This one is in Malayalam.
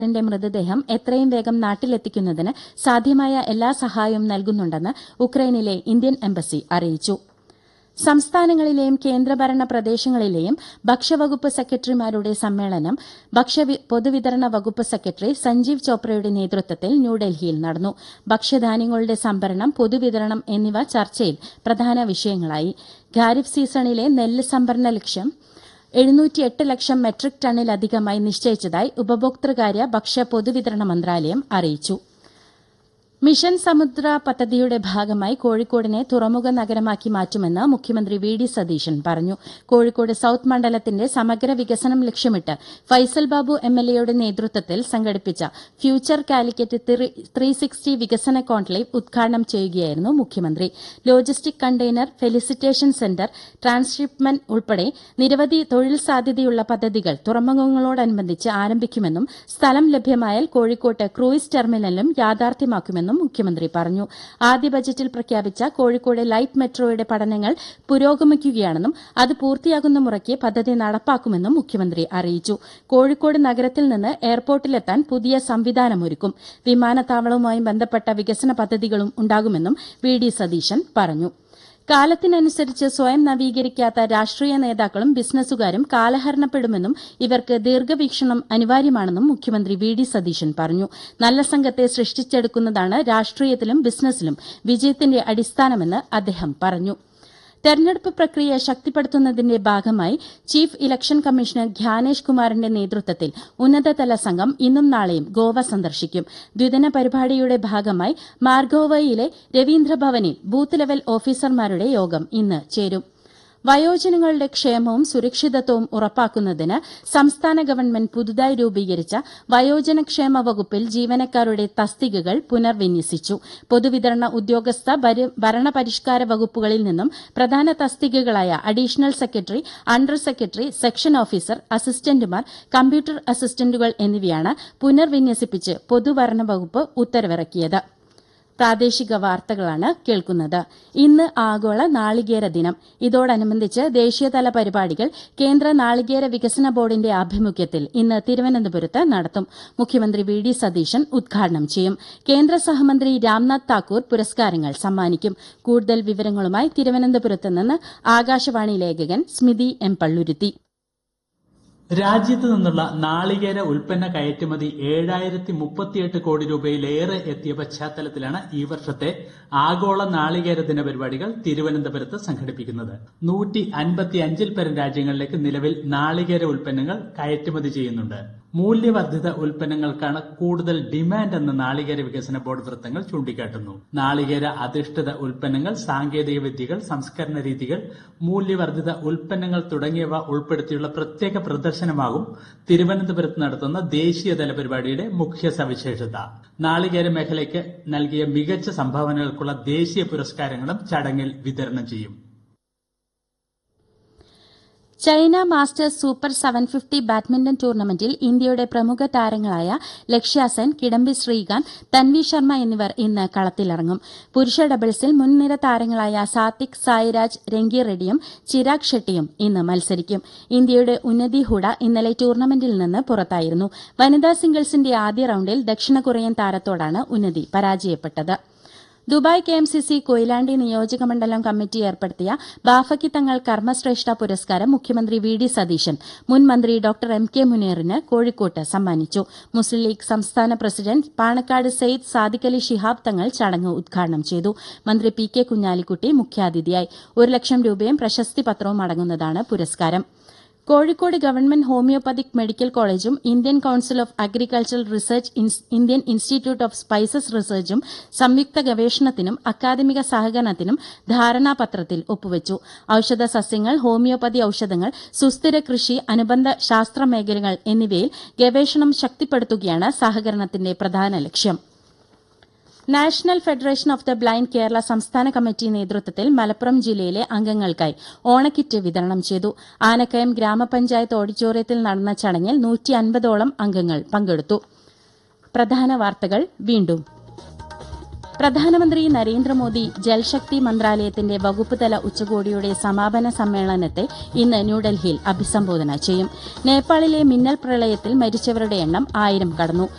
ന്റെ മൃതദേഹം എത്രയും വേഗം നാട്ടിലെത്തിക്കുന്നതിന് സാധ്യമായ എല്ലാ സഹായവും നൽകുന്നുണ്ടെന്ന് ഉക്രൈനിലെ ഇന്ത്യൻ എംബസി അറിയിച്ചു സംസ്ഥാനങ്ങളിലെയും കേന്ദ്രഭരണ പ്രദേശങ്ങളിലെയും ഭക്ഷ്യവകുപ്പ് സെക്രട്ടറിമാരുടെ സമ്മേളനം ഭക്ഷ്യ പൊതുവിതരണ വകുപ്പ് സെക്രട്ടറി സഞ്ജീവ് ചോപ്രയുടെ നേതൃത്വത്തിൽ ന്യൂഡൽഹിയിൽ നടന്നു ഭക്ഷ്യധാന്യങ്ങളുടെ സംഭരണം പൊതുവിതരണം എന്നിവ ചർച്ചയിൽ പ്രധാന വിഷയങ്ങളായി ഖാരിഫ് സീസണിലെ നെല്ല് സംഭരണ ലക്ഷ്യം എഴുന്നൂറ്റിയെട്ട് ലക്ഷം മെട്രിക് ടണ്ണിലധികമായി നിശ്ചയിച്ചതായി ഉപഭോക്തൃകാര്യ ഭക്ഷ്യ പൊതുവിതരണ മന്ത്രാലയം അറിയിച്ചു മിഷൻ സമുദ്ര പദ്ധതിയുടെ ഭാഗമായി കോഴിക്കോടിനെ തുറമുഖ നഗരമാക്കി മാറ്റുമെന്ന് മുഖ്യമന്ത്രി വി ഡി സതീശൻ പറഞ്ഞു കോഴിക്കോട് സൌത്ത് മണ്ഡലത്തിന്റെ സമഗ്ര വികസനം ലക്ഷ്യമിട്ട് ഫൈസൽ ബാബു എം എൽ എയുടെ നേതൃത്വത്തിൽ സംഘടിപ്പിച്ച ഫ്യൂച്ചർ കാലിക്കറ്റ് ത്രീ സിക്സ്റ്റി വികസന കോൺക്ലേവ് ഉദ്ഘാടനം ചെയ്യുകയായിരുന്നു മുഖ്യമന്ത്രി logistic container felicitation centre transshipment ഉൾപ്പെടെ നിരവധി തൊഴിൽ സാധ്യതയുള്ള പദ്ധതികൾ തുറമുഖങ്ങളോടനുബന്ധിച്ച് ആരംഭിക്കുമെന്നും സ്ഥലം ലഭ്യമായാൽ കോഴിക്കോട്ട് ക്രൂയിസ് ടെർമിനലും യാഥാർത്ഥ്യമാക്കുമെന്നും മുഖ്യമന്ത്രി പറഞ്ഞു ആദ്യ ബജറ്റിൽ പ്രഖ്യാപിച്ച കോഴിക്കോട് ലൈറ്റ് മെട്രോയുടെ പഠനങ്ങൾ പുരോഗമിക്കുകയാണെന്നും അത് പൂർത്തിയാകുന്ന മുറയ്ക്ക് പദ്ധതി നടപ്പാക്കുമെന്നും മുഖ്യമന്ത്രി അറിയിച്ചു കോഴിക്കോട് നഗരത്തിൽ നിന്ന് എയർപോർട്ടിലെത്താൻ പുതിയ സംവിധാനമൊരുക്കും വിമാനത്താവളവുമായി ബന്ധപ്പെട്ട വികസന പദ്ധതികളും ഉണ്ടാകുമെന്നും വി ഡി സതീശൻ പറഞ്ഞു കാലത്തിനനുസരിച്ച് സ്വയം നവീകരിക്കാത്ത രാഷ്ട്രീയ നേതാക്കളും ബിസിനസ്സുകാരും കാലഹരണപ്പെടുമെന്നും ഇവർക്ക് ദീർഘവീക്ഷണം അനിവാര്യമാണെന്നും മുഖ്യമന്ത്രി വി ഡി സതീശൻ പറഞ്ഞു നല്ല സംഘത്തെ സൃഷ്ടിച്ചെടുക്കുന്നതാണ് രാഷ്ട്രീയത്തിലും ബിസിനസ്സിലും വിജയത്തിന്റെ അടിസ്ഥാനമെന്ന് അദ്ദേഹം പറഞ്ഞു തെരഞ്ഞെടുപ്പ് പ്രക്രിയ ശക്തിപ്പെടുത്തുന്നതിന്റെ ഭാഗമായി ചീഫ് ഇലക്ഷൻ കമ്മീഷണർ ധ്യാനേഷ് കുമാറിന്റെ നേതൃത്വത്തിൽ ഉന്നതതല സംഘം ഇന്നും നാളെയും ഗോവ സന്ദർശിക്കും ദ്വിദിന പരിപാടിയുടെ ഭാഗമായി മാർഗോവയിലെ രവീന്ദ്രഭവനിൽ ബൂത്ത് ലെവൽ ഓഫീസർമാരുടെ യോഗം ഇന്ന് ചേരും വയോജനങ്ങളുടെ ക്ഷേമവും സുരക്ഷിതത്വവും ഉറപ്പാക്കുന്നതിന് സംസ്ഥാന ഗവൺമെന്റ് പുതുതായി രൂപീകരിച്ച വയോജനക്ഷേമ വകുപ്പിൽ ജീവനക്കാരുടെ തസ്തികകൾ പുനർവിന്യസിച്ചു പൊതുവിതരണ ഉദ്യോഗസ്ഥ ഭരണപരിഷ്കാര വകുപ്പുകളിൽ നിന്നും പ്രധാന തസ്തികകളായ additional secretary under secretary section officer അസിസ്റ്റന്റുമാർ കമ്പ്യൂട്ടർ അസിസ്റ്റന്റുകൾ എന്നിവയാണ് പുനർവിന്യസിപ്പിച്ച് പൊതുഭരണ വകുപ്പ് ഉത്തരവിറക്കിയത് പ്രാദേശിക വാർത്തകളാണ് കേൾക്കുന്നത് ഇന്ന് ആഗോള നാളികേര ദിനം ഇതോടനുബന്ധിച്ച് ദേശീയതല പരിപാടികൾ കേന്ദ്ര നാളികേര വികസന ബോർഡിന്റെ ആഭിമുഖ്യത്തിൽ ഇന്ന് തിരുവനന്തപുരത്ത് നടത്തും മുഖ്യമന്ത്രി വി ഡി സതീശൻ ഉദ്ഘാടനം ചെയ്യും കേന്ദ്ര സഹമന്ത്രി രാംനാഥ് താക്കൂർ പുരസ്കാരങ്ങൾ സമ്മാനിക്കും കൂടുതൽ വിവരങ്ങളുമായി തിരുവനന്തപുരത്ത് നിന്ന് ആകാശവാണി ലേഖകൻ സ്മിതി എം പള്ളുരുത്തി രാജ്യത്ത് നിന്നുള്ള നാളികേര ഉൽപ്പന്ന കയറ്റുമതി ഏഴായിരത്തി മുപ്പത്തിയെട്ട് കോടി രൂപയിലേറെ എത്തിയ പശ്ചാത്തലത്തിലാണ് ഈ വർഷത്തെ ആഗോള നാളികേര ദിന പരിപാടികൾ തിരുവനന്തപുരത്ത് സംഘടിപ്പിക്കുന്നത് നൂറ്റി അൻപത്തി അഞ്ചിൽ പരം രാജ്യങ്ങളിലേക്ക് നിലവിൽ നാളികേര ഉൽപ്പന്നങ്ങൾ കയറ്റുമതി ചെയ്യുന്നുണ്ട് മൂല്യവർദ്ധിത ഉൽപ്പന്നങ്ങൾക്കാണ് കൂടുതൽ ഡിമാൻഡ് എന്ന് നാളികേര വികസന ബോർഡ് വൃത്തങ്ങൾ ചൂണ്ടിക്കാട്ടുന്നു നാളികേര അധിഷ്ഠിത ഉൽപ്പന്നങ്ങൾ സാങ്കേതിക വിദ്യകൾ സംസ്കരണ രീതികൾ മൂല്യവർദ്ധിത ഉൽപ്പന്നങ്ങൾ തുടങ്ങിയവ ഉൾപ്പെടുത്തിയുള്ള പ്രത്യേക പ്രദർശനമാകും തിരുവനന്തപുരത്ത് നടത്തുന്ന ദേശീയതല പരിപാടിയുടെ മുഖ്യ സവിശേഷത നാളികേര മേഖലയ്ക്ക് നൽകിയ മികച്ച സംഭാവനകൾക്കുള്ള ദേശീയ പുരസ്കാരങ്ങളും ചടങ്ങിൽ വിതരണം ചെയ്യും China masters super seven fifty badminton ടൂർണമെന്റിൽ ഇന്ത്യയുടെ പ്രമുഖ താരങ്ങളായ ലക്ഷ്യ സെൻ കിഡംബി ശ്രീകാന്ത് തൻവി ശർമ്മ എന്നിവർ ഇന്ന് കളത്തിലിറങ്ങും പുരുഷ ഡബിൾസിൽ മുൻനിര താരങ്ങളായ സാത്വിക് സായിരാജ് രംഗി റെഡ്ഡിയും ചിരാഗ് ഷെട്ടിയും ഇന്ന് മത്സരിക്കും ഇന്ത്യയുടെ ഉന്നതി ഹുഡ ഇന്നലെ ടൂർണമെന്റിൽ നിന്ന് പുറത്തായിരുന്നു വനിതാ സിംഗിൾസിന്റെ ആദ്യ റൌണ്ടിൽ ദക്ഷിണ കൊറിയൻ താരത്തോടാണ് ഉന്നതി പരാജയപ്പെട്ടത് Dubai K M C C Koyilandy നിയോജക മണ്ഡലം കമ്മിറ്റി ഏർപ്പെടുത്തിയ ബാഫക്കി തങ്ങൾ കർമ്മശ്രേഷ്ഠ പുരസ്കാരം മുഖ്യമന്ത്രി വി ഡി സതീശൻ മുൻ മന്ത്രി ഡോക്ടർ എം കെ മുനീറിന് കോഴിക്കോട്ട് സമ്മാനിച്ചു മുസ്ലിം ലീഗ് സംസ്ഥാന പ്രസിഡന്റ് പാണക്കാട് സെയ്ദ് സാദിഖലി ശിഹാബ് തങ്ങൾ ചടങ്ങ് ഉദ്ഘാടനം ചെയ്തു മന്ത്രി പി കെ കുഞ്ഞാലിക്കുട്ടി മുഖ്യാതിഥിയായി ഒരു ലക്ഷം രൂപയും പ്രശസ്തി പത്രവും അടങ്ങുന്നതാണ് പുരസ്കാരം കോഴിക്കോട് ഗവൺമെന്റ് ഹോമിയോപ്പതിക് മെഡിക്കൽ കോളേജും Indian council of agricultural research Indian institute of spices റിസർച്ചും സംയുക്ത ഗവേഷണത്തിനും അക്കാദമിക സഹകരണത്തിനും ധാരണാപത്രത്തിൽ ഒപ്പുവച്ചു ഔഷധ സസ്യങ്ങൾ ഹോമിയോപ്പതി ഔഷധങ്ങൾ സുസ്ഥിര കൃഷി അനുബന്ധ ശാസ്ത്ര മേഖലകൾ എന്നിവയിൽ ഗവേഷണം ശക്തിപ്പെടുത്തുകയാണ് സഹകരണത്തിന്റെ പ്രധാന ലക്ഷ്യം national federation of the blind Kerala സംസ്ഥാന കമ്മിറ്റി നേതൃത്വത്തിൽ മലപ്പുറം ജില്ലയിലെ അംഗങ്ങൾക്കായി ഓണക്കിറ്റ് വിതരണം ചെയ്തു ആനക്കയം ഗ്രാമപഞ്ചായത്ത് ഓഡിറ്റോറിയത്തിൽ നടന്ന ചടങ്ങിൽ നൂറ്റി അൻപതോളം അംഗങ്ങൾ പങ്കെടുത്തു പ്രധാന വാർത്തകൾ വീണ്ടും പ്രധാനമന്ത്രി നരേന്ദ്രമോദി ജൽശക്തി മന്ത്രാലയത്തിന്റെ വകുപ്പുതല ഉച്ചകോടിയുടെ സമാപന സമ്മേളനത്തെ ഇന്ന് ന്യൂഡൽഹിയിൽ അഭിസംബോധന ചെയ്യും നേപ്പാളിലെ മിന്നൽ പ്രളയത്തിൽ മരിച്ചവരുടെ എണ്ണം ആയിരം കടന്നു